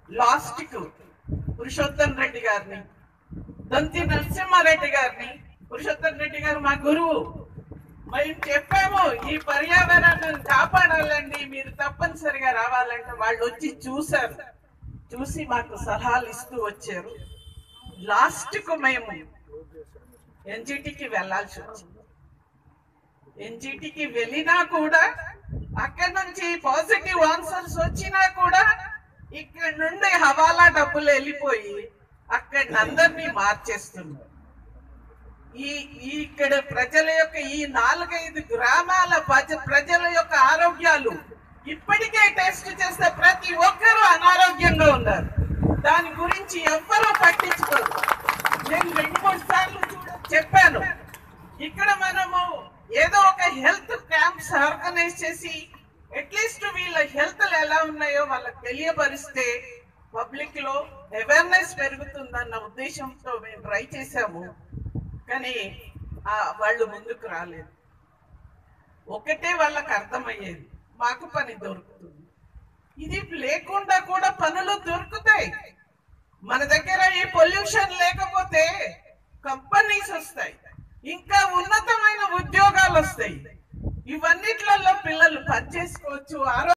last కు పురుషోత్తం రెడ్డి గారిని దొంతి నరసింహారెడ్డి గారిని పురుషోత్తం రెడ్డి గారు మా గురువు మేము చెప్పాము ఈ పర్యావరణాన్ని కాపాడాలండి మీరు తప్పనిసరిగా రావాలంటే వాళ్ళు వచ్చి చూశారు చూసి మాకు సలహాలు ఇస్తూ వచ్చారు లాస్ట్ కు మేము ఎన్జిటికి వెళ్ళాల్సి వచ్చింది ఎన్జిటికి వెళ్ళినా కూడా అక్కడ నుంచి పాజిటివ్ ఆన్సర్స్ వచ్చినా కూడా ఇక్కడ నుండి హవాలా డబ్బులు వెళ్ళిపోయి అక్కడ అందరినీ మార్చేస్తున్నారు ఈ ఈ ఇక్కడ ప్రజల యొక్క ఈ నాలుగైదు గ్రామాల ప్రజ- ప్రజల యొక్క ఆరోగ్యాలు ఇప్పటికే టెస్ట్ చేస్తే ప్రతి ఒక్కరూ అనారోగ్యంగా ఉన్నారు దాని గురించి ఎవ్వరూ పట్టించుకోరు నేను రెండు మూడు సార్లు చూడ చెప్పాను ఇక్కడ మనము ఏదో ఒక హెల్త్ క్యాంప్స్ ఆర్గనైజ్ చేసి అట్లీస్ట్ వీళ్ళ హెల్త్ ఎలా ఉన్నాయో వాళ్ళకి తెలియపరిస్తే పబ్లిక్ లో అవేర్నెస్ పెరుగుతుందన్న ఉద్దేశంతో మేము ట్రై చేశాము కానీ ఆ, వాళ్ళు ముందుకు రాలేదు ఒకటే వాళ్ళకి అర్థమయ్యేది మాకు పని దొరుకుతుంది ఇది లేకుండా కూడా పనులు దొరుకుతాయి మన దగ్గర ఈ పొల్యూషన్ లేకపోతే కంపెనీస్ వస్తాయి ఇంకా ఉన్నతమైన ఉద్యోగాలు వస్తాయి ఇవన్నిట్లలో పిల్లలు పనిచేసుకోవచ్చు ఆరో